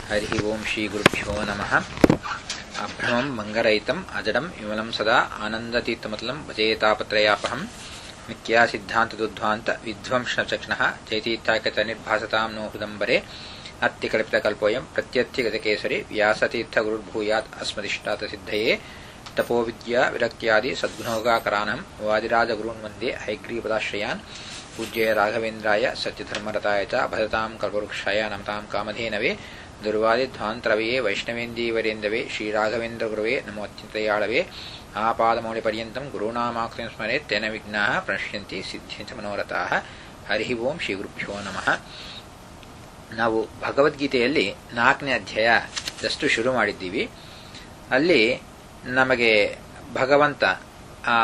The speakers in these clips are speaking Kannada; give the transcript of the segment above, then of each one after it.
हरिः ओं श्रीगुरुभ्यो नमः अभ्रमं मङ्गरहितम् अजडं विमलं सदा आनन्दतीर्थमतलं भजेतापत्रयापहं मिथ्या सिद्धान्तदुद्ध्वान्त विध्वंसचक्षणः चैतीर्थाकतनिर्भासतां नो हृदम्बरे अत्तिकल्पितकल्पोऽयं प्रत्यत्यगतकेसरि व्यासतीर्थगुरुर्भूयात् अस्मदिष्टातसिद्धये तपोविद्या विरक्त्यादि सद्गुणोगाकरानं वादिराजगुरून् वन्दे हैग्रीपदाश्रयान् पूज्य राघवेन्द्राय सत्यधर्मरताय च भजतां कल्पवृक्षाय नमतां कामधेनवे दुर्वादिध्वान्तरवये वैष्णवेन्दीवरेन्दवे श्रीराघवेन्द्रगुरवे नमोऽत्यन्तयाळवे आपादमौलिपर्यन्तं गुरूणामाकृतिं स्मरेत् तेन विघ्नाः प्रणश्यन्ति ಸಿದ್ಧಿಂಚ ಮನೋರಥಾಃ ಹರಿ ಓಂ ಶ್ರೀ ಗುರುಭ್ಯೋ ನಮಃ ನಾವು ಭಗವದ್ಗೀತೆಯಲ್ಲಿ ನಾಲ್ಕನೇ ಅಧ್ಯಾಯ ಜಸ್ಟ್ ಶುರು ಮಾಡಿದ್ದೀವಿ ಅಲ್ಲಿ ನಮಗೆ ಭಗವಂತ ಆ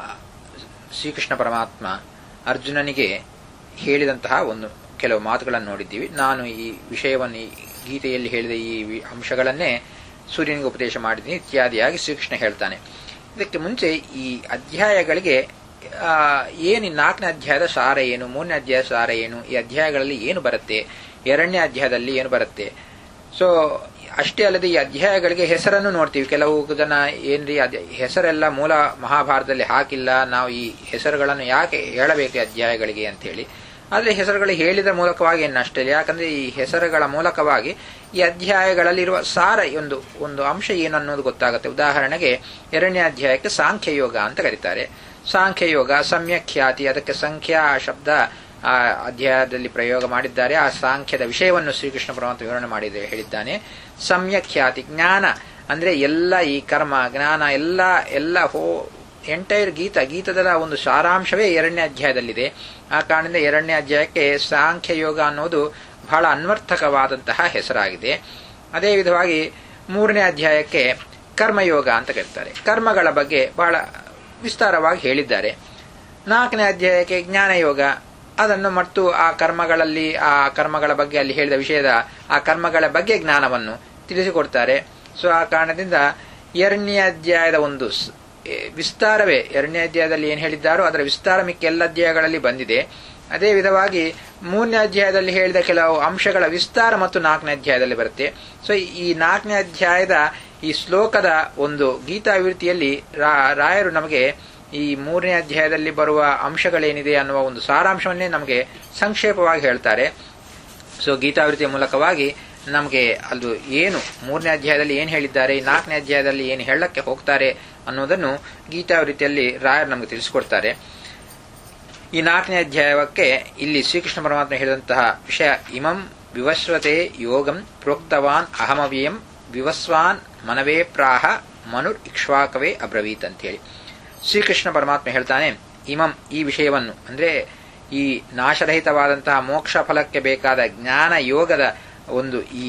ಶ್ರೀಕೃಷ್ಣ ಪರಮಾತ್ಮ ಅರ್ಜುನನಿಗೆ ಹೇಳಿದಂತಹ ಒಂದು ಕೆಲವು ಮಾತುಗಳನ್ನು ನೋಡಿದ್ದೀವಿ ನಾನು ಈ ವಿಷಯವನ್ನು ಈ ಗೀತೆಯಲ್ಲಿ ಹೇಳಿದ ಈ ಅಂಶಗಳನ್ನೇ ಸೂರ್ಯನಿಗೆ ಉಪದೇಶ ಮಾಡಿದ್ದೀನಿ ಇತ್ಯಾದಿಯಾಗಿ ಶ್ರೀಕೃಷ್ಣ ಹೇಳ್ತಾನೆ ಇದಕ್ಕೆ ಮುಂಚೆ ಈ ಅಧ್ಯಾಯಗಳಿಗೆ ಏನು ನಾಲ್ಕನೇ ಅಧ್ಯಾಯದ ಸಾರ ಏನು ಮೂರನೇ ಅಧ್ಯಾಯದ ಸಾರ ಏನು ಈ ಅಧ್ಯಾಯಗಳಲ್ಲಿ ಏನು ಬರುತ್ತೆ ಎರಡನೇ ಅಧ್ಯಾಯದಲ್ಲಿ ಏನು ಬರುತ್ತೆ ಸೊ ಅಷ್ಟೇ ಅಲ್ಲದೆ ಈ ಅಧ್ಯಾಯಗಳಿಗೆ ಹೆಸರನ್ನು ನೋಡ್ತೀವಿ ಕೆಲವು ಜನ ಏನ್ರಿ ಅದ್ ಹೆಸರೆಲ್ಲ ಮೂಲ ಮಹಾಭಾರತದಲ್ಲಿ ಹಾಕಿಲ್ಲ ನಾವು ಈ ಹೆಸರುಗಳನ್ನು ಯಾಕೆ ಹೇಳಬೇಕು ಅಧ್ಯಾಯಗಳಿಗೆ ಅಂತ ಹೇಳಿ ಆದರೆ ಹೆಸರುಗಳು ಹೇಳಿದ ಮೂಲಕವಾಗಿ ಏನು ಅಷ್ಟೇ ಯಾಕಂದ್ರೆ ಈ ಹೆಸರುಗಳ ಮೂಲಕವಾಗಿ ಈ ಅಧ್ಯಾಯಗಳಲ್ಲಿರುವ ಸಾರ ಒಂದು ಒಂದು ಅಂಶ ಏನು ಅನ್ನೋದು ಗೊತ್ತಾಗುತ್ತೆ ಉದಾಹರಣೆಗೆ ಎರಡನೇ ಅಧ್ಯಾಯಕ್ಕೆ ಸಾಂಖ್ಯಯೋಗ ಅಂತ ಕರೀತಾರೆ ಸಾಂಖ್ಯಯೋಗ ಸಮ್ಯಖ್ಯಾತಿ ಅದಕ್ಕೆ ಸಂಖ್ಯಾ ಶಬ್ದ ಆ ಅಧ್ಯಾಯದಲ್ಲಿ ಪ್ರಯೋಗ ಮಾಡಿದ್ದಾರೆ ಆ ಸಾಂಖ್ಯದ ವಿಷಯವನ್ನು ಶ್ರೀಕೃಷ್ಣ ಪರಮಾತ್ಮ ವಿವರಣೆ ಮಾಡಿದೆ ಹೇಳಿದ್ದಾನೆ ಸಮ್ಯಖ್ಯಾತಿ ಜ್ಞಾನ ಅಂದ್ರೆ ಎಲ್ಲ ಈ ಕರ್ಮ ಜ್ಞಾನ ಎಲ್ಲ ಎಲ್ಲ ಹೋ ಎಂಟೈರ್ ಗೀತ ಗೀತದ ಒಂದು ಸಾರಾಂಶವೇ ಎರಡನೇ ಅಧ್ಯಾಯದಲ್ಲಿದೆ ಆ ಕಾರಣದಿಂದ ಎರಡನೇ ಅಧ್ಯಾಯಕ್ಕೆ ಸಾಂಖ್ಯ ಯೋಗ ಅನ್ನೋದು ಬಹಳ ಅನ್ವರ್ಥಕವಾದಂತಹ ಹೆಸರಾಗಿದೆ ಅದೇ ವಿಧವಾಗಿ ಮೂರನೇ ಅಧ್ಯಾಯಕ್ಕೆ ಕರ್ಮಯೋಗ ಅಂತ ಕರೀತಾರೆ ಕರ್ಮಗಳ ಬಗ್ಗೆ ಬಹಳ ವಿಸ್ತಾರವಾಗಿ ಹೇಳಿದ್ದಾರೆ ನಾಲ್ಕನೇ ಅಧ್ಯಾಯಕ್ಕೆ ಜ್ಞಾನಯೋಗ ಅದನ್ನು ಮತ್ತು ಆ ಕರ್ಮಗಳಲ್ಲಿ ಆ ಕರ್ಮಗಳ ಬಗ್ಗೆ ಅಲ್ಲಿ ಹೇಳಿದ ವಿಷಯದ ಆ ಕರ್ಮಗಳ ಬಗ್ಗೆ ಜ್ಞಾನವನ್ನು ತಿಳಿಸಿಕೊಡ್ತಾರೆ ಸೊ ಆ ಕಾರಣದಿಂದ ಎರಡನೇ ಅಧ್ಯಾಯದ ಒಂದು ವಿಸ್ತಾರವೇ ಎರಡನೇ ಅಧ್ಯಾಯದಲ್ಲಿ ಏನು ಹೇಳಿದ್ದಾರೋ ಅದರ ವಿಸ್ತಾರ ಮಿಕ್ಕ ಎಲ್ಲ ಅಧ್ಯಾಯಗಳಲ್ಲಿ ಬಂದಿದೆ ಅದೇ ವಿಧವಾಗಿ ಮೂರನೇ ಅಧ್ಯಾಯದಲ್ಲಿ ಹೇಳಿದ ಕೆಲವು ಅಂಶಗಳ ವಿಸ್ತಾರ ಮತ್ತು ನಾಲ್ಕನೇ ಅಧ್ಯಾಯದಲ್ಲಿ ಬರುತ್ತೆ ಸೊ ಈ ನಾಲ್ಕನೇ ಅಧ್ಯಾಯದ ಈ ಶ್ಲೋಕದ ಒಂದು ಗೀತಾವಿವೃತ್ತಿಯಲ್ಲಿ ರಾಯರು ನಮಗೆ ಈ ಮೂರನೇ ಅಧ್ಯಾಯದಲ್ಲಿ ಬರುವ ಅಂಶಗಳೇನಿದೆ ಅನ್ನುವ ಒಂದು ಸಾರಾಂಶವನ್ನೇ ನಮಗೆ ಸಂಕ್ಷೇಪವಾಗಿ ಹೇಳ್ತಾರೆ ಸೊ ಗೀತಾವೃತ್ತಿಯ ಮೂಲಕವಾಗಿ ನಮಗೆ ಅದು ಏನು ಮೂರನೇ ಅಧ್ಯಾಯದಲ್ಲಿ ಏನು ಹೇಳಿದ್ದಾರೆ ನಾಲ್ಕನೇ ಅಧ್ಯಾಯದಲ್ಲಿ ಏನು ಹೇಳಕ್ಕೆ ಹೋಗ್ತಾರೆ ಅನ್ನೋದನ್ನು ಗೀತಾವೃತ್ತಿಯಲ್ಲಿ ರಾಯರು ನಮಗೆ ತಿಳಿಸಿಕೊಡ್ತಾರೆ ಈ ನಾಲ್ಕನೇ ಅಧ್ಯಾಯಕ್ಕೆ ಇಲ್ಲಿ ಶ್ರೀಕೃಷ್ಣ ಪರಮಾತ್ಮ ಹೇಳಿದಂತಹ ವಿಷಯ ಇಮಂ ವಿವಸ್ವತೆ ಯೋಗಂ ಪ್ರೋಕ್ತವಾನ್ ಅಹಮವ್ಯಯಂ ವಿವಸ್ವಾನ್ ಮನವೇ ಪ್ರಾಹ ಮನುರ್ ಇಕ್ಷ್ವಾಕವೇ ಅಬ್ರವೀತ್ ಅಂತೇಳಿ ಶ್ರೀಕೃಷ್ಣ ಪರಮಾತ್ಮ ಹೇಳ್ತಾನೆ ಇಮಂ ಈ ವಿಷಯವನ್ನು ಅಂದ್ರೆ ಈ ನಾಶರಹಿತವಾದಂತಹ ಮೋಕ್ಷ ಫಲಕ್ಕೆ ಬೇಕಾದ ಜ್ಞಾನ ಯೋಗದ ಒಂದು ಈ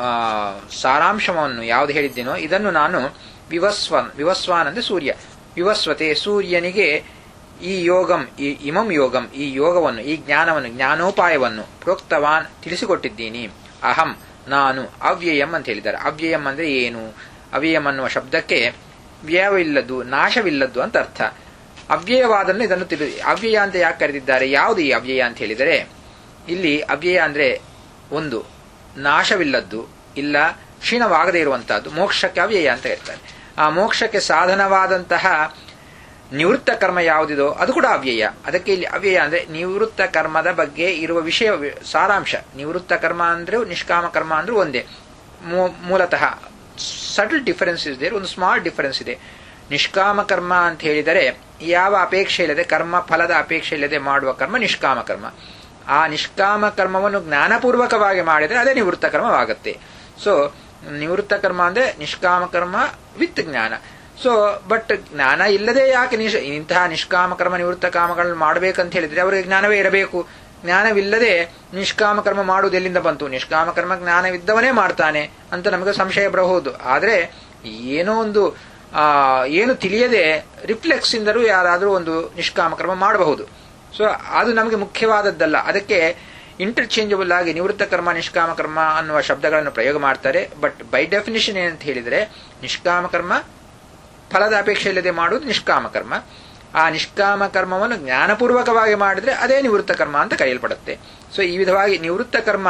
ಸಾರಾಂಶವನ್ನು ಯಾವುದು ಹೇಳಿದ್ದೀನೋ ಇದನ್ನು ನಾನು ವಿವಸ್ವನ್ ವಿವಸ್ವಾನ್ ಅಂದ್ರೆ ಸೂರ್ಯ ವಿವಸ್ವತೆ ಸೂರ್ಯನಿಗೆ ಈ ಯೋಗಂ ಈ ಇಮಂ ಯೋಗಂ ಈ ಯೋಗವನ್ನು ಈ ಜ್ಞಾನವನ್ನು ಜ್ಞಾನೋಪಾಯವನ್ನು ಪ್ರೋಕ್ತವಾನ್ ತಿಳಿಸಿಕೊಟ್ಟಿದ್ದೀನಿ ಅಹಂ ನಾನು ಅವ್ಯಯಂ ಅಂತ ಹೇಳಿದ್ದಾರೆ ಅವ್ಯಯಂ ಅಂದ್ರೆ ಏನು ಅವ್ಯಯಂ ಅನ್ನುವ ಶಬ್ದಕ್ಕೆ ವ್ಯಯವಿಲ್ಲದ್ದು ನಾಶವಿಲ್ಲದ್ದು ಅಂತ ಅರ್ಥ ಅವ್ಯಯವಾದನ್ನು ಇದನ್ನು ತಿಳಿ ಅವ್ಯಯ ಅಂತ ಯಾಕೆ ಕರೆದಿದ್ದಾರೆ ಯಾವುದು ಈ ಅವ್ಯಯ ಅಂತ ಹೇಳಿದರೆ ಇಲ್ಲಿ ಅವ್ಯಯ ಅಂದ್ರೆ ಒಂದು ನಾಶವಿಲ್ಲದ್ದು ಇಲ್ಲ ಕ್ಷೀಣವಾಗದೇ ಇರುವಂತಹದ್ದು ಮೋಕ್ಷಕ್ಕೆ ಅವ್ಯಯ ಅಂತ ಹೇಳ್ತಾರೆ ಆ ಮೋಕ್ಷಕ್ಕೆ ಸಾಧನವಾದಂತಹ ನಿವೃತ್ತ ಕರ್ಮ ಯಾವುದಿದೋ ಅದು ಕೂಡ ಅವ್ಯಯ ಅದಕ್ಕೆ ಇಲ್ಲಿ ಅವ್ಯಯ ಅಂದ್ರೆ ನಿವೃತ್ತ ಕರ್ಮದ ಬಗ್ಗೆ ಇರುವ ವಿಷಯ ಸಾರಾಂಶ ನಿವೃತ್ತ ಕರ್ಮ ಅಂದ್ರೆ ನಿಷ್ಕಾಮ ಕರ್ಮ ಅಂದ್ರೆ ಒಂದೇ ಮೂಲತಃ ಸಟಲ್ ಡಿಫರೆನ್ಸ್ ಇದೆ ಒಂದು ಸ್ಮಾಲ್ ಡಿಫರೆನ್ಸ್ ಇದೆ ನಿಷ್ಕಾಮ ಕರ್ಮ ಅಂತ ಹೇಳಿದರೆ ಯಾವ ಅಪೇಕ್ಷೆ ಇಲ್ಲದೆ ಕರ್ಮ ಫಲದ ಅಪೇಕ್ಷೆ ಇಲ್ಲದೆ ಮಾಡುವ ಕರ್ಮ ನಿಷ್ಕಾಮ ಕರ್ಮ ಆ ನಿಷ್ಕಾಮ ಕರ್ಮವನ್ನು ಜ್ಞಾನಪೂರ್ವಕವಾಗಿ ಮಾಡಿದರೆ ಅದೇ ನಿವೃತ್ತ ಕರ್ಮವಾಗುತ್ತೆ ಸೊ ನಿವೃತ್ತ ಕರ್ಮ ಅಂದ್ರೆ ನಿಷ್ಕಾಮ ಕರ್ಮ ವಿತ್ ಜ್ಞಾನ ಸೊ ಬಟ್ ಜ್ಞಾನ ಇಲ್ಲದೆ ಯಾಕೆ ನಿಷ್ ಇಂತಹ ನಿಷ್ಕಾಮ ಕರ್ಮ ನಿವೃತ್ತ ಕಾಮಗಳನ್ನು ಮಾಡಬೇಕಂತ ಹೇಳಿದ್ರೆ ಅವರಿಗೆ ಜ್ಞಾನವೇ ಇರಬೇಕು ಜ್ಞಾನವಿಲ್ಲದೆ ನಿಷ್ಕಾಮ ಕರ್ಮ ಮಾಡುವುದು ಎಲ್ಲಿಂದ ಬಂತು ನಿಷ್ಕಾಮ ಕರ್ಮ ಜ್ಞಾನವಿದ್ದವನೇ ಮಾಡ್ತಾನೆ ಅಂತ ನಮಗೆ ಸಂಶಯ ಬರಬಹುದು ಆದರೆ ಏನೋ ಒಂದು ಆ ಏನು ತಿಳಿಯದೆ ರಿಫ್ಲೆಕ್ಸ್ ಇಂದರೂ ಯಾರಾದರೂ ಒಂದು ನಿಷ್ಕಾಮ ಕರ್ಮ ಮಾಡಬಹುದು ಸೊ ಅದು ನಮಗೆ ಮುಖ್ಯವಾದದ್ದಲ್ಲ ಅದಕ್ಕೆ ಇಂಟರ್ಚೇಂಜಬಲ್ ಆಗಿ ನಿವೃತ್ತ ಕರ್ಮ ನಿಷ್ಕಾಮ ಕರ್ಮ ಅನ್ನುವ ಶಬ್ದಗಳನ್ನು ಪ್ರಯೋಗ ಮಾಡ್ತಾರೆ ಬಟ್ ಬೈ ಡೆಫಿನಿಷನ್ ಏನಂತ ಹೇಳಿದರೆ ನಿಷ್ಕಾಮ ಕರ್ಮ ಫಲದ ಅಪೇಕ್ಷೆ ಇಲ್ಲದೆ ಮಾಡುವುದು ನಿಷ್ಕಾಮ ಕರ್ಮ ಆ ನಿಷ್ಕಾಮ ಕರ್ಮವನ್ನು ಜ್ಞಾನಪೂರ್ವಕವಾಗಿ ಮಾಡಿದ್ರೆ ಅದೇ ನಿವೃತ್ತ ಕರ್ಮ ಅಂತ ಕರೆಯಲ್ಪಡುತ್ತೆ ಸೊ ಈ ವಿಧವಾಗಿ ನಿವೃತ್ತ ಕರ್ಮ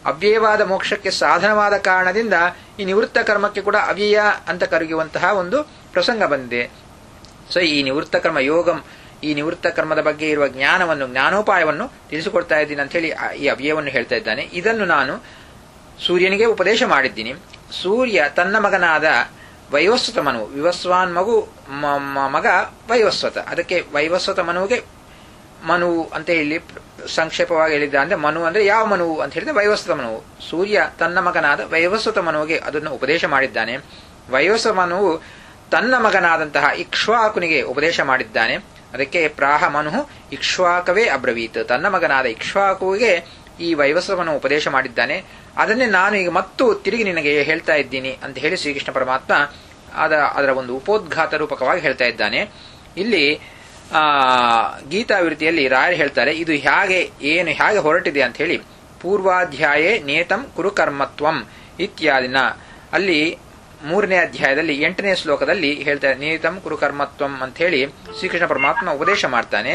ಅವ್ಯಯವಾದ ಮೋಕ್ಷಕ್ಕೆ ಸಾಧನವಾದ ಕಾರಣದಿಂದ ಈ ನಿವೃತ್ತ ಕರ್ಮಕ್ಕೆ ಕೂಡ ಅವ್ಯಯ ಅಂತ ಕರೆಯುವಂತಹ ಒಂದು ಪ್ರಸಂಗ ಬಂದಿದೆ ಸೊ ಈ ನಿವೃತ್ತ ಕರ್ಮ ಯೋಗಂ ಈ ನಿವೃತ್ತ ಕರ್ಮದ ಬಗ್ಗೆ ಇರುವ ಜ್ಞಾನವನ್ನು ಜ್ಞಾನೋಪಾಯವನ್ನು ತಿಳಿಸಿಕೊಡ್ತಾ ಇದ್ದೀನಿ ಅಂತ ಹೇಳಿ ಈ ಅವ್ಯಯವನ್ನು ಹೇಳ್ತಾ ಇದ್ದಾನೆ ಇದನ್ನು ನಾನು ಸೂರ್ಯನಿಗೆ ಉಪದೇಶ ಮಾಡಿದ್ದೀನಿ ಸೂರ್ಯ ತನ್ನ ಮಗನಾದ ವೈವಸ್ವತ ಮನು ವಿವಸ್ವಾನ್ ಮಗು ಮಗ ವೈವಸ್ವತ ಅದಕ್ಕೆ ವೈವಸ್ವತ ಮನುವಿಗೆ ಮನು ಅಂತ ಹೇಳಿ ಸಂಕ್ಷೇಪವಾಗಿ ಹೇಳಿದ್ದ ಅಂದ್ರೆ ಮನು ಅಂದ್ರೆ ಯಾವ ಮನು ಅಂತ ಹೇಳಿದ್ರೆ ವೈವಸ್ವತ ಮನುವು ಸೂರ್ಯ ತನ್ನ ಮಗನಾದ ವೈವಸ್ವತ ಮನುವಿಗೆ ಅದನ್ನು ಉಪದೇಶ ಮಾಡಿದ್ದಾನೆ ವೈವಸ್ವ ಮನುವು ತನ್ನ ಮಗನಾದಂತಹ ಇಕ್ಷ್ವಾಕುನಿಗೆ ಉಪದೇಶ ಮಾಡಿದ್ದಾನೆ ಅದಕ್ಕೆ ಪ್ರಾಹ ಮನು ಇಕ್ಷ್ವಾಕವೇ ಅಬ್ರವೀತ್ ತನ್ನ ಮಗನಾದ ಇಕ್ಷ್ವಾಕುವಿಗೆ ಈ ವೈವಸ್ವವನ್ನು ಉಪದೇಶ ಮಾಡಿದ್ದಾನೆ ಅದನ್ನೇ ನಾನು ಈಗ ಮತ್ತು ತಿರುಗಿ ನಿನಗೆ ಹೇಳ್ತಾ ಇದ್ದೀನಿ ಅಂತ ಹೇಳಿ ಶ್ರೀಕೃಷ್ಣ ಪರಮಾತ್ಮ ಅದ ಅದರ ಒಂದು ಉಪೋದ್ಘಾತ ರೂಪಕವಾಗಿ ಹೇಳ್ತಾ ಇದ್ದಾನೆ ಇಲ್ಲಿ ಆ ಗೀತಾವಿರುತಿಯಲ್ಲಿ ರಾಯರು ಹೇಳ್ತಾರೆ ಇದು ಹೇಗೆ ಏನು ಹೇಗೆ ಹೊರಟಿದೆ ಅಂತ ಹೇಳಿ ಪೂರ್ವಾಧ್ಯಾಯೇ ನೇತಂ ಕುರುಕರ್ಮತ್ವಂ ಇತ್ಯಾದಿನ ಅಲ್ಲಿ ಮೂರನೇ ಅಧ್ಯಾಯದಲ್ಲಿ ಎಂಟನೇ ಶ್ಲೋಕದಲ್ಲಿ ಹೇಳ್ತಾರೆ ನೇತಂ ಕುರುಕರ್ಮತ್ವಂ ಅಂತ ಹೇಳಿ ಶ್ರೀಕೃಷ್ಣ ಪರಮಾತ್ಮ ಉಪದೇಶ ಮಾಡ್ತಾನೆ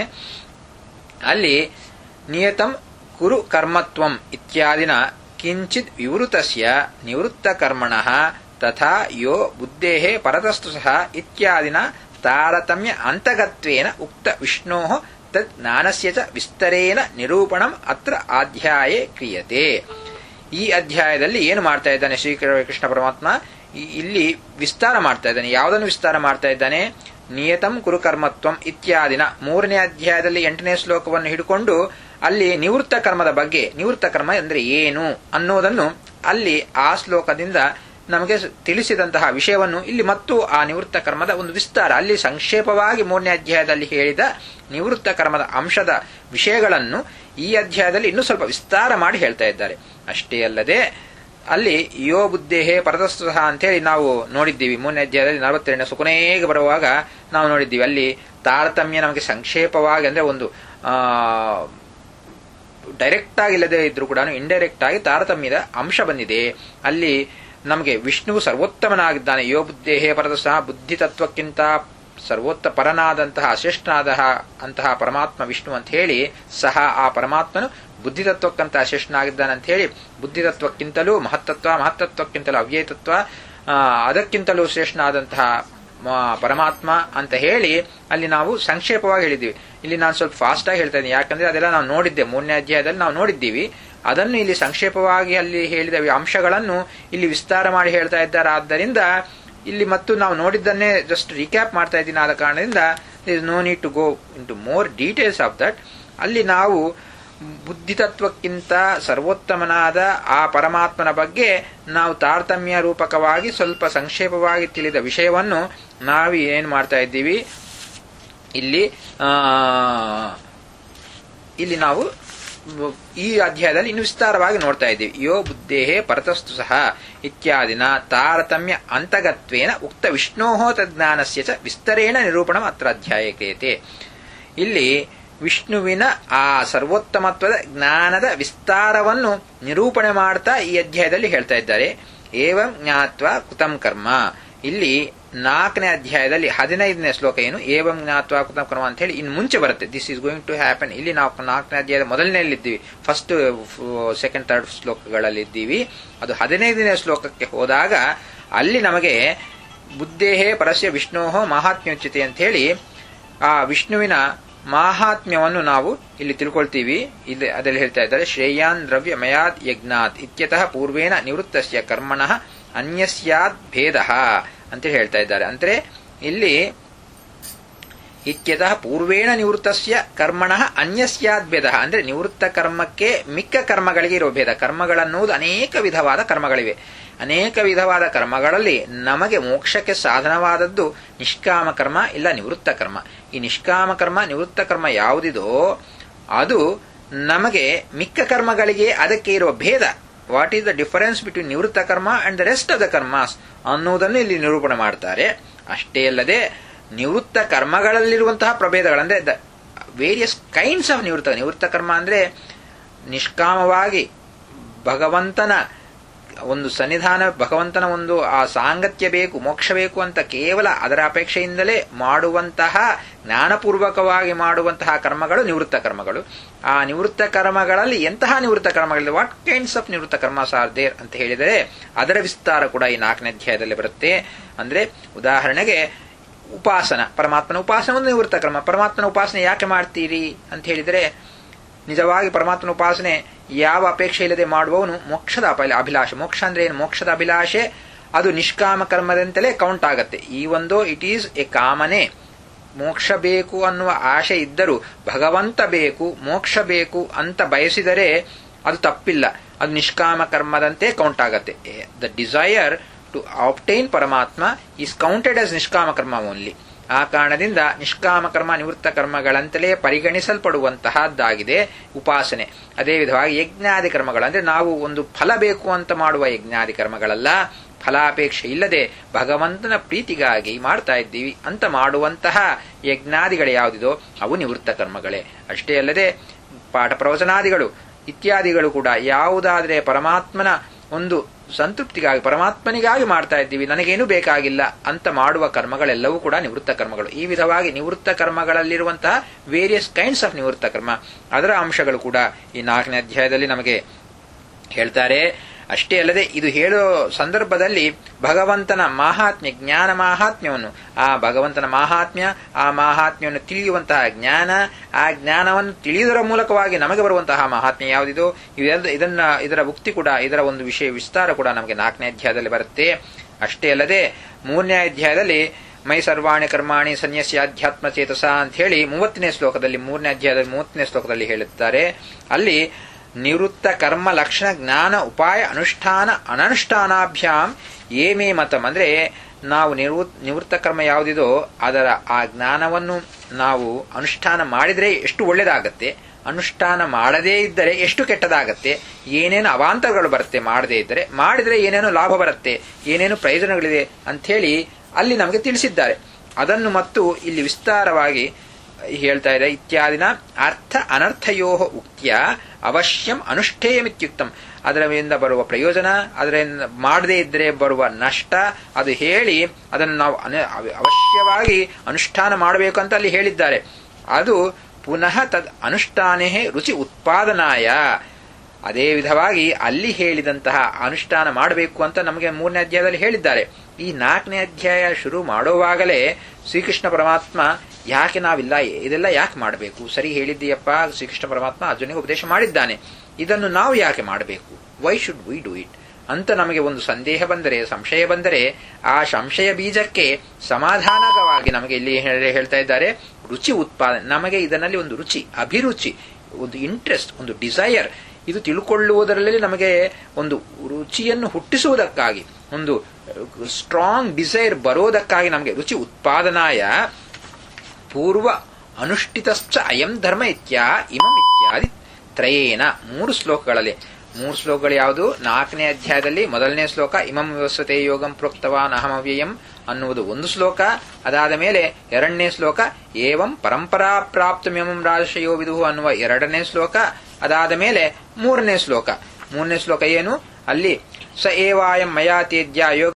ಅಲ್ಲಿ ನಿಯತಂ ಕುರು ಕರ್ಮತ್ವಂ ಇತ್ಯಾದಿನ ಕಿಂಚಿತ್ ವಿವೃತಸ್ಯ ನಿವೃತ್ತ ಕರ್ಮಣ ತಥಾ ಯೋ ಬುದ್ಧೇ ಪರತಸ್ತು ಸಹ ಇತ್ಯಾದಿನ ತಾರತಮ್ಯ ಅಂತಗತ್ವೇನ ಉಕ್ತ ವಿಷ್ಣೋ ತದ್ ಜ್ಞಾನಸ್ಯ ಚ ವಿಸ್ತರೇನ ನಿರೂಪಣಂ ಅತ್ರ ಅಧ್ಯಾಯೇ ಕ್ರಿಯತೆ ಈ ಅಧ್ಯಾಯದಲ್ಲಿ ಏನು ಮಾಡ್ತಾ ಇದ್ದಾನೆ ಶ್ರೀಕೃಷ್ಣ ಪರಮಾತ್ಮ ಇಲ್ಲಿ ವಿಸ್ತಾರ ಮಾಡ್ತಾ ಇದ್ದಾನೆ ಯಾವುದನ್ನು ವಿಸ್ತಾರ ಮಾಡ್ತಾ ಇದ್ದಾನೆ ನಿಯತಂ ಕುರುಕರ್ಮತ್ವಂ ಇತ್ಯಾದಿನ ಮೂರನೇ ಅಧ್ಯಾಯದಲ್ಲಿ ಎಂಟನೇ ಶ್ಲೋಕವನ್ನು ಹಿಡ್ಕೊಂಡು ಅಲ್ಲಿ ನಿವೃತ್ತ ಕರ್ಮದ ಬಗ್ಗೆ ನಿವೃತ್ತ ಕರ್ಮ ಅಂದ್ರೆ ಏನು ಅನ್ನೋದನ್ನು ಅಲ್ಲಿ ಆ ಶ್ಲೋಕದಿಂದ ನಮಗೆ ತಿಳಿಸಿದಂತಹ ವಿಷಯವನ್ನು ಇಲ್ಲಿ ಮತ್ತು ಆ ನಿವೃತ್ತ ಕರ್ಮದ ಒಂದು ವಿಸ್ತಾರ ಅಲ್ಲಿ ಸಂಕ್ಷೇಪವಾಗಿ ಮೂರನೇ ಅಧ್ಯಾಯದಲ್ಲಿ ಹೇಳಿದ ನಿವೃತ್ತ ಕರ್ಮದ ಅಂಶದ ವಿಷಯಗಳನ್ನು ಈ ಅಧ್ಯಾಯದಲ್ಲಿ ಇನ್ನೂ ಸ್ವಲ್ಪ ವಿಸ್ತಾರ ಮಾಡಿ ಹೇಳ್ತಾ ಇದ್ದಾರೆ ಅಷ್ಟೇ ಅಲ್ಲದೆ ಅಲ್ಲಿ ಯೋ ಬುದ್ಧೇಹೇ ಪರತಸ್ತು ಸಹ ಅಂತೇಳಿ ನಾವು ನೋಡಿದ್ದೀವಿ ಮೂರನೇ ಅಧ್ಯಾಯದಲ್ಲಿ ನಲವತ್ತೆರಡನೇ ಸುಕೊನೆಗೆ ಬರುವಾಗ ನಾವು ನೋಡಿದ್ದೀವಿ ಅಲ್ಲಿ ತಾರತಮ್ಯ ನಮಗೆ ಸಂಕ್ಷೇಪವಾಗಿ ಅಂದ್ರೆ ಒಂದು ಆ ಡೈರೆಕ್ಟ್ ಆಗಿ ಇಲ್ಲದೆ ಇದ್ರೂ ಕೂಡ ಇಂಡೈರೆಕ್ಟ್ ಆಗಿ ತಾರತಮ್ಯದ ಅಂಶ ಬಂದಿದೆ ಅಲ್ಲಿ ನಮಗೆ ವಿಷ್ಣುವು ಸರ್ವೋತ್ತಮನಾಗಿದ್ದಾನೆ ಯೋ ಬುದ್ಧೇಹೇ ಪರದ ಸಹ ಬುದ್ಧಿ ತತ್ವಕ್ಕಿಂತ ಸರ್ವೋತ್ತ ಪರನಾದಂತಹ ಅಶ್ರೇಷ್ಠನಾದ ಅಂತಹ ಪರಮಾತ್ಮ ವಿಷ್ಣು ಅಂತ ಹೇಳಿ ಸಹ ಆ ಪರಮಾತ್ಮನು ಬುದ್ಧಿತತ್ವಕ್ಕಂತ ಅಶ್ರೇಷ್ಠನಾಗಿದ್ದಾನೆ ಅಂತ ಹೇಳಿ ಬುದ್ಧಿತತ್ವಕ್ಕಿಂತಲೂ ಮಹತ್ತತ್ವ ಮಹತ್ತತ್ವಕ್ಕಿಂತಲೂ ಅವ್ಯಯತತ್ವ ಅದಕ್ಕಿಂತಲೂ ಶ್ರೇಷ್ಠನಾದಂತಹ ಪರಮಾತ್ಮ ಅಂತ ಹೇಳಿ ಅಲ್ಲಿ ನಾವು ಸಂಕ್ಷೇಪವಾಗಿ ಹೇಳಿದ್ದೀವಿ ಇಲ್ಲಿ ನಾನು ಸ್ವಲ್ಪ ಫಾಸ್ಟ್ ಆಗಿ ಹೇಳ್ತಾ ಇದ್ದೀನಿ ಯಾಕಂದ್ರೆ ಅದೆಲ್ಲ ನಾವು ನೋಡಿದ್ದೆ ಮೂರನೇ ಅಧ್ಯಾಯದಲ್ಲಿ ನಾವು ನೋಡಿದ್ದೀವಿ ಅದನ್ನು ಇಲ್ಲಿ ಸಂಕ್ಷೇಪವಾಗಿ ಅಲ್ಲಿ ಹೇಳಿದ ಅಂಶಗಳನ್ನು ಇಲ್ಲಿ ವಿಸ್ತಾರ ಮಾಡಿ ಹೇಳ್ತಾ ಇದ್ದಾರೆ ಆದ್ದರಿಂದ ಇಲ್ಲಿ ಮತ್ತು ನಾವು ನೋಡಿದ್ದನ್ನೇ ಜಸ್ಟ್ ರಿಕ್ಯಾಪ್ ಮಾಡ್ತಾ ಇದ್ದೀನಿ ಆದ ಕಾರಣದಿಂದ is no need to go into more details of that ಅಲ್ಲಿ ನಾವು ಬುದ್ಧಿತತ್ವಕ್ಕಿಂತ ಸರ್ವೋತ್ತಮನಾದ ಆ ಪರಮಾತ್ಮನ ಬಗ್ಗೆ ನಾವು ತಾರತಮ್ಯ ರೂಪಕವಾಗಿ ಸ್ವಲ್ಪ ಸಂಕ್ಷೇಪವಾಗಿ ತಿಳಿದ ವಿಷಯವನ್ನು ನಾವು ಏನು ಮಾಡ್ತಾ ಇದ್ದೀವಿ ಇಲ್ಲಿ ಇಲ್ಲಿ ನಾವು ಈ ಅಧ್ಯಾಯದಲ್ಲಿ ಇನ್ನು ವಿಸ್ತಾರವಾಗಿ ನೋಡ್ತಾ ಇದ್ದೀವಿ ಯೋ ಬುದ್ಧೇಹೇ ಪರತಸ್ತು ಸಹ ಇತ್ಯಾದಿನ ತಾರತಮ್ಯ ಅಂತಗತ್ವೇನ ಉಕ್ತ ವಿಷ್ಣೋ ತಜ್ಞಾನಸ್ಯ ಚ ವಿಸ್ತರೇಣ ನಿರೂಪಣ ಅತ್ರ ಅಧ್ಯಾಯ ಕ್ರಿಯತೆ ಇಲ್ಲಿ ವಿಷ್ಣುವಿನ ಆ ಸರ್ವೋತ್ತಮತ್ವದ ಜ್ಞಾನದ ವಿಸ್ತಾರವನ್ನು ನಿರೂಪಣೆ ಮಾಡ್ತಾ ಈ ಅಧ್ಯಾಯದಲ್ಲಿ ಹೇಳ್ತಾ ಇದ್ದಾರೆ ಏವಂ ಜ್ಞಾತ್ವ ಕೃತಂ ಕರ್ಮ ಇಲ್ಲಿ ನಾಲ್ಕನೇ ಅಧ್ಯಾಯದಲ್ಲಿ ಹದಿನೈದನೇ ಶ್ಲೋಕ ಏನು ಏವಂ ಜ್ಞಾತ್ವ ಕೃತಂ ಕರ್ಮ ಅಂತ ಹೇಳಿ ಇನ್ನು ಮುಂಚೆ ಬರುತ್ತೆ this is going to happen ಇಲ್ಲಿ ನಾವು ನಾಲ್ಕನೇ ಅಧ್ಯಾಯದ ಮೊದಲನೇಲ್ಲಿದ್ದೀವಿ ಫಸ್ಟ್ ಸೆಕೆಂಡ್ ಥರ್ಡ್ ಶ್ಲೋಕಗಳಲ್ಲಿ ಇದ್ದೀವಿ ಅದು ಹದಿನೈದನೇ ಶ್ಲೋಕಕ್ಕೆ ಹೋದಾಗ ಅಲ್ಲಿ ನಮಗೆ ಬುದ್ಧೇಹೇ ಪರಸ್ಯ ವಿಷ್ಣೋಹೋ ಮಹಾತ್ಮ್ಯೋಚ್ಯತೆ ಅಂತ ಹೇಳಿ ಆ ವಿಷ್ಣುವಿನ ಮಾಹಾತ್ಮ್ಯವನ್ನು ನಾವು ಇಲ್ಲಿ ತಿಳ್ಕೊಳ್ತೀವಿ ಇಲ್ಲಿ ಅದರಲ್ಲಿ ಹೇಳ್ತಾ ಇದ್ದಾರೆ ಶ್ರೇಯಾನ್ ದ್ರವ್ಯ ಮಯಾದ್ ಯಜ್ಞಾತ್ ಇತ್ಯತಃ ಪೂರ್ವೇನ ನಿವೃತ್ತಸ್ಯ ಕರ್ಮಣಃ ಅನ್ಯಸ್ಯಾದ್ ಭೇದ ಅಂತ ಹೇಳ್ತಾ ಇದ್ದಾರೆ ಅಂದ್ರೆ ಇಲ್ಲಿ ಇತ್ಯತಃ ಪೂರ್ವೇಣ ನಿವೃತ್ತಸ್ಯ ಕರ್ಮಣಃ ಅನ್ಯಸ್ಯಾದ್ ಭೇದ ಅಂದ್ರೆ ನಿವೃತ್ತ ಕರ್ಮಕ್ಕೆ ಮಿಕ್ಕ ಕರ್ಮಗಳಿಗೆ ಇರೋ ಭೇದ ಕರ್ಮಗಳನ್ನುವುದು ಅನೇಕ ವಿಧವಾದ ಕರ್ಮಗಳಿವೆ ಅನೇಕ ವಿಧವಾದ ಕರ್ಮಗಳಲ್ಲಿ ನಮಗೆ ಮೋಕ್ಷಕ್ಕೆ ಸಾಧನವಾದದ್ದು ನಿಷ್ಕಾಮ ಕರ್ಮ ಇಲ್ಲ ನಿವೃತ್ತ ಕರ್ಮ ಈ ನಿಷ್ಕಾಮ ಕರ್ಮ ನಿವೃತ್ತ ಕರ್ಮ ಯಾವುದಿದೋ ಅದು ನಮಗೆ ಮಿಕ್ಕ ಕರ್ಮಗಳಿಗೆ ಅದಕ್ಕೆ ಇರುವ ಭೇದ what is the difference between ನಿವೃತ್ತ ಕರ್ಮ and the rest of the karmas ಅನ್ನುವುದನ್ನು ಇಲ್ಲಿ ನಿರೂಪಣೆ ಮಾಡ್ತಾರೆ ಅಷ್ಟೇ ಅಲ್ಲದೆ ನಿವೃತ್ತ ಕರ್ಮಗಳಲ್ಲಿರುವಂತಹ ಪ್ರಭೇದಗಳಂದ್ರೆ ದ ವೇರಿಯಸ್ ಕೈಂಡ್ಸ್ ಆಫ್ ನಿವೃತ್ತ ನಿವೃತ್ತ ಕರ್ಮ ಅಂದ್ರೆ ನಿಷ್ಕಾಮವಾಗಿ ಭಗವಂತನ ಒಂದು ಸನ್ನಿಧಾನ ಭಗವಂತನ ಒಂದು ಆ ಸಾಂಗತ್ಯ ಬೇಕು ಮೋಕ್ಷ ಬೇಕು ಅಂತ ಕೇವಲ ಅದರ ಅಪೇಕ್ಷೆಯಿಂದಲೇ ಮಾಡುವಂತಹ ಜ್ಞಾನಪೂರ್ವಕವಾಗಿ ಮಾಡುವಂತಹ ಕರ್ಮಗಳು ನಿವೃತ್ತ ಕರ್ಮಗಳು ಆ ನಿವೃತ್ತ ಕರ್ಮಗಳಲ್ಲಿ ಎಂತಹ ನಿವೃತ್ತ ಕರ್ಮಗಳಿದೆ ವಾಟ್ ಕೈಂಡ್ಸ್ ಆಫ್ ನಿವೃತ್ತ ಕರ್ಮಸ್ ಆರ್ ದೇರ್ ಅಂತ ಹೇಳಿದರೆ ಅದರ ವಿಸ್ತಾರ ಕೂಡ ಈ ನಾಲ್ಕನೇ ಅಧ್ಯಾಯದಲ್ಲಿ ಬರುತ್ತೆ ಅಂದ್ರೆ ಉದಾಹರಣೆಗೆ ಉಪಾಸನ ಪರಮಾತ್ಮನ ಉಪಾಸನ ಒಂದು ನಿವೃತ್ತ ಕರ್ಮ ಪರಮಾತ್ಮನ ಉಪಾಸನೆ ಯಾಕೆ ಮಾಡ್ತೀರಿ ಅಂತ ಹೇಳಿದರೆ ನಿಜವಾಗಿ ಪರಮಾತ್ಮನ ಉಪಾಸನೆ ಯಾವ ಅಪೇಕ್ಷೆ ಇಲ್ಲದೆ ಮಾಡುವವನು ಮೋಕ್ಷದ ಅಪ- ಅಭಿಲಾಷೆ ಮೋಕ್ಷ ಅಂದ್ರೆ ಏನು ಮೋಕ್ಷದ ಅಭಿಲಾಷೆ ಅದು ನಿಷ್ಕಾಮ ಕರ್ಮದಂತೆಲೇ ಕೌಂಟ್ ಆಗತ್ತೆ ಈ ಒಂದು ಇಟ್ ಈಸ್ ಎ ಕಾಮನೆ ಮೋಕ್ಷ ಬೇಕು ಅನ್ನುವ ಆಶೆ ಇದ್ದರೂ ಭಗವಂತ ಬೇಕು ಮೋಕ್ಷ ಬೇಕು ಅಂತ ಬಯಸಿದರೆ ಅದು ತಪ್ಪಿಲ್ಲ ಅದು ನಿಷ್ಕಾಮ ಕರ್ಮದಂತೆ ಕೌಂಟ್ ಆಗತ್ತೆ ದ ಡಿಸೈರ್ ಟು ಆಪ್ಟೈನ್ ಪರಮಾತ್ಮ ಈಸ್ ಕೌಂಟೆಡ್ ಆಸ್ ನಿಷ್ಕಾಮ ಕರ್ಮ ಓನ್ಲಿ ಆ ಕಾರಣದಿಂದ ನಿಷ್ಕಾಮ ಕರ್ಮ ನಿವೃತ್ತ ಕರ್ಮಗಳಂತಲೇ ಪರಿಗಣಿಸಲ್ಪಡುವಂತಹದ್ದಾಗಿದೆ ಉಪಾಸನೆ ಅದೇ ವಿಧವಾಗಿ ಯಜ್ಞಾದಿ ಕರ್ಮಗಳು ಅಂದ್ರೆ ನಾವು ಒಂದು ಫಲ ಬೇಕು ಅಂತ ಮಾಡುವ ಯಜ್ಞಾದಿ ಕರ್ಮಗಳಲ್ಲ ಫಲಾಪೇಕ್ಷೆ ಇಲ್ಲದೆ ಭಗವಂತನ ಪ್ರೀತಿಗಾಗಿ ಮಾಡ್ತಾ ಇದ್ದೀವಿ ಅಂತ ಮಾಡುವಂತಹ ಯಜ್ಞಾದಿಗಳು ಯಾವುದಿದೋ ಅವು ನಿವೃತ್ತ ಕರ್ಮಗಳೇ ಅಷ್ಟೇ ಅಲ್ಲದೆ ಪಾಠ ಪ್ರವಚನಾದಿಗಳು ಇತ್ಯಾದಿಗಳು ಕೂಡ ಯಾವುದಾದರೆ ಪರಮಾತ್ಮನ ಒಂದು ಸಂತೃಪ್ತಿಗಾಗಿ ಪರಮಾತ್ಮನಿಗಾಗಿ ಮಾಡ್ತಾ ಇದ್ದೀವಿ ನನಗೇನು ಬೇಕಾಗಿಲ್ಲ ಅಂತ ಮಾಡುವ ಕರ್ಮಗಳೆಲ್ಲವೂ ಕೂಡ ನಿವೃತ್ತ ಕರ್ಮಗಳು ಈ ವಿಧವಾಗಿ ನಿವೃತ್ತ ಕರ್ಮಗಳಲ್ಲಿರುವಂತಹ ವೇರಿಯಸ್ ಕೈಂಡ್ಸ್ ಆಫ್ ನಿವೃತ್ತ ಕರ್ಮ ಅದರ ಅಂಶಗಳು ಕೂಡ ಈ ನಾಲ್ಕನೇ ಅಧ್ಯಾಯದಲ್ಲಿ ನಮಗೆ ಹೇಳ್ತಾರೆ ಅಷ್ಟೇ ಅಲ್ಲದೆ ಇದು ಹೇಳೋ ಸಂದರ್ಭದಲ್ಲಿ ಭಗವಂತನ ಮಾಹಾತ್ಮ್ಯ ಜ್ಞಾನ ಮಾಹಾತ್ಮ್ಯವನ್ನು ಆ ಭಗವಂತನ ಮಾಹಾತ್ಮ್ಯ ಆ ಮಾಹಾತ್ಮ್ಯವನ್ನು ತಿಳಿಯುವಂತಹ ಜ್ಞಾನ ಆ ಜ್ಞಾನವನ್ನು ತಿಳಿಯುವುದರ ಮೂಲಕವಾಗಿ ನಮಗೆ ಬರುವಂತಹ ಮಹಾತ್ಮ್ಯ ಯಾವುದಿದೋ ಇದೆಲ್ಲ ಇದನ್ನ ಇದರ ಮುಕ್ತಿ ಕೂಡ ಇದರ ಒಂದು ವಿಷಯ ವಿಸ್ತಾರ ಕೂಡ ನಮಗೆ ನಾಲ್ಕನೇ ಅಧ್ಯಾಯದಲ್ಲಿ ಬರುತ್ತೆ ಅಷ್ಟೇ ಅಲ್ಲದೆ ಮೂರನೇ ಅಧ್ಯಾಯದಲ್ಲಿ ಮೈ ಸರ್ವಾಣಿ ಕರ್ಮಾಣಿ ಸನ್ಯಾಸಿ ಅಧ್ಯಾತ್ಮ ಚೇತಸ ಅಂತ ಹೇಳಿ ಮೂವತ್ತನೇ ಶ್ಲೋಕದಲ್ಲಿ ಮೂರನೇ ಅಧ್ಯಾಯದಲ್ಲಿ ಮೂವತ್ತನೇ ಶ್ಲೋಕದಲ್ಲಿ ಹೇಳುತ್ತಾರೆ ಅಲ್ಲಿ ನಿವೃತ್ತ ಕರ್ಮ ಲಕ್ಷಣ ಜ್ಞಾನ ಉಪಾಯ ಅನುಷ್ಠಾನ ಅನನುಷ್ಠಾನಾಭ್ಯಾಂ ಏಮೇ ಮತಂ ಅಂದ್ರೆ ನಾವು ನಿವೃತ್ ನಿವೃತ್ತ ಕರ್ಮ ಯಾವುದಿದೋ ಅದರ ಆ ಜ್ಞಾನವನ್ನು ನಾವು ಅನುಷ್ಠಾನ ಮಾಡಿದರೆ ಎಷ್ಟು ಒಳ್ಳೆಯದಾಗತ್ತೆ ಅನುಷ್ಠಾನ ಮಾಡದೇ ಇದ್ದರೆ ಎಷ್ಟು ಕೆಟ್ಟದಾಗತ್ತೆ ಏನೇನು ಅವಾಂತರಗಳು ಬರುತ್ತೆ ಮಾಡದೇ ಇದ್ದರೆ ಮಾಡಿದರೆ ಏನೇನು ಲಾಭ ಬರುತ್ತೆ ಏನೇನು ಪ್ರಯೋಜನಗಳಿದೆ ಅಂಥೇಳಿ ಅಲ್ಲಿ ನಮಗೆ ತಿಳಿಸಿದ್ದಾರೆ ಅದನ್ನು ಮತ್ತು ಇಲ್ಲಿ ವಿಸ್ತಾರವಾಗಿ ಹೇಳ್ತಾ ಇದೆ ಇತ್ಯಾದಿನ ಅರ್ಥ ಅನರ್ಥಯೋ ಉಕ್ತಿಯ ಅವಶ್ಯಂ ಅನುಷ್ಠೇಯಮಿತ್ಯುಕ್ತಂ ಅದರಿಂದ ಬರುವ ಪ್ರಯೋಜನ ಅದರಿಂದ ಮಾಡದೇ ಇದ್ದರೆ ಬರುವ ನಷ್ಟ ಅದು ಹೇಳಿ ಅದನ್ನು ನಾವು ಅನ- ಅವಶ್ಯವಾಗಿ ಅನುಷ್ಠಾನ ಮಾಡಬೇಕು ಅಂತ ಅಲ್ಲಿ ಹೇಳಿದ್ದಾರೆ ಅದು ಪುನಃ ತದ್ ಅನುಷ್ಠಾನೇ ರುಚಿ ಉತ್ಪಾದನಾಯ ಅದೇ ವಿಧವಾಗಿ ಅಲ್ಲಿ ಹೇಳಿದಂತಹ ಅನುಷ್ಠಾನ ಮಾಡಬೇಕು ಅಂತ ನಮಗೆ ಮೂರನೇ ಅಧ್ಯಾಯದಲ್ಲಿ ಹೇಳಿದ್ದಾರೆ ಈ ನಾಲ್ಕನೇ ಅಧ್ಯಾಯ ಶುರು ಮಾಡುವಾಗಲೇ ಶ್ರೀಕೃಷ್ಣ ಪರಮಾತ್ಮ ಯಾಕೆ ನಾವಿಲ್ಲ ಇದೆಲ್ಲ ಯಾಕೆ ಮಾಡಬೇಕು ಸರಿ ಹೇಳಿದ್ದೀಯಪ್ಪ ಶ್ರೀಕೃಷ್ಣ ಪರಮಾತ್ಮ ಅರ್ಜುನಿಗೆ ಉಪದೇಶ ಮಾಡಿದ್ದಾನೆ ಇದನ್ನು ನಾವು ಯಾಕೆ ಮಾಡಬೇಕು why should we do it ಅಂತ ನಮಗೆ ಒಂದು ಸಂದೇಹ ಬಂದರೆ ಸಂಶಯ ಬಂದರೆ ಆ ಸಂಶಯ ಬೀಜಕ್ಕೆ ಸಮಾಧಾನಕವಾಗಿ ನಮಗೆ ಇಲ್ಲಿ ಹೇಳ- ಹೇಳ್ತಾ ಇದ್ದಾರೆ ರುಚಿ ಉತ್ಪಾದನೆ ನಮಗೆ ಇದರಲ್ಲಿ ಒಂದು ರುಚಿ ಅಭಿರುಚಿ ಒಂದು ಇಂಟ್ರೆಸ್ಟ್ ಒಂದು ಡಿಸೈರ್ ಇದು ತಿಳ್ಕೊಳ್ಳುವುದರಲ್ಲಿ ನಮಗೆ ಒಂದು ರುಚಿಯನ್ನು ಹುಟ್ಟಿಸುವುದಕ್ಕಾಗಿ ಒಂದು ಸ್ಟ್ರಾಂಗ್ ಡಿಸೈರ್ ಬರೋದಕ್ಕಾಗಿ ನಮಗೆ ರುಚಿ ಉತ್ಪಾದನಾಯ ಪೂರ್ವ ಅನುಷ್ಠಿತಶ್ಚ ಅಯಂ ಧರ್ಮ ಇತ್ಯಾ ಇಮಂ ಇತ್ಯಾದಿ ತ್ರಯೇನ ಮೂರು ಶ್ಲೋಕಗಳಲ್ಲಿ ಮೂರು ಶ್ಲೋಕಗಳು ಯಾವುದು ನಾಲ್ಕನೇ ಅಧ್ಯಾಯದಲ್ಲಿ ಮೊದಲನೇ ಶ್ಲೋಕ ಇಮಂ ವ್ಯವಸ್ಥತೆ ಯೋಗಂ ಪ್ರೋಕ್ತವಾನ್ ಅಹಮವ್ಯಯಂ ಅನ್ನುವುದು ಒಂದು ಶ್ಲೋಕ ಅದಾದ ಮೇಲೆ ಎರಡನೇ ಶ್ಲೋಕ ಏವಂ ಪರಂಪರಾ ಪ್ರಾಪ್ತಮಿಮಂ ರಾಜಶಯೋ ವಿದುಹು ಅನ್ನುವ ಎರಡನೇ ಶ್ಲೋಕ ಅದಾದ ಮೇಲೆ ಮೂರನೇ ಶ್ಲೋಕ ಮೂರನೇ ಶ್ಲೋಕ ಏನು ಅಲ್ಲಿ ಸ ಏವಾಯಂ ಮಯಾ ತೇಜ್ಯ ಯೋಗ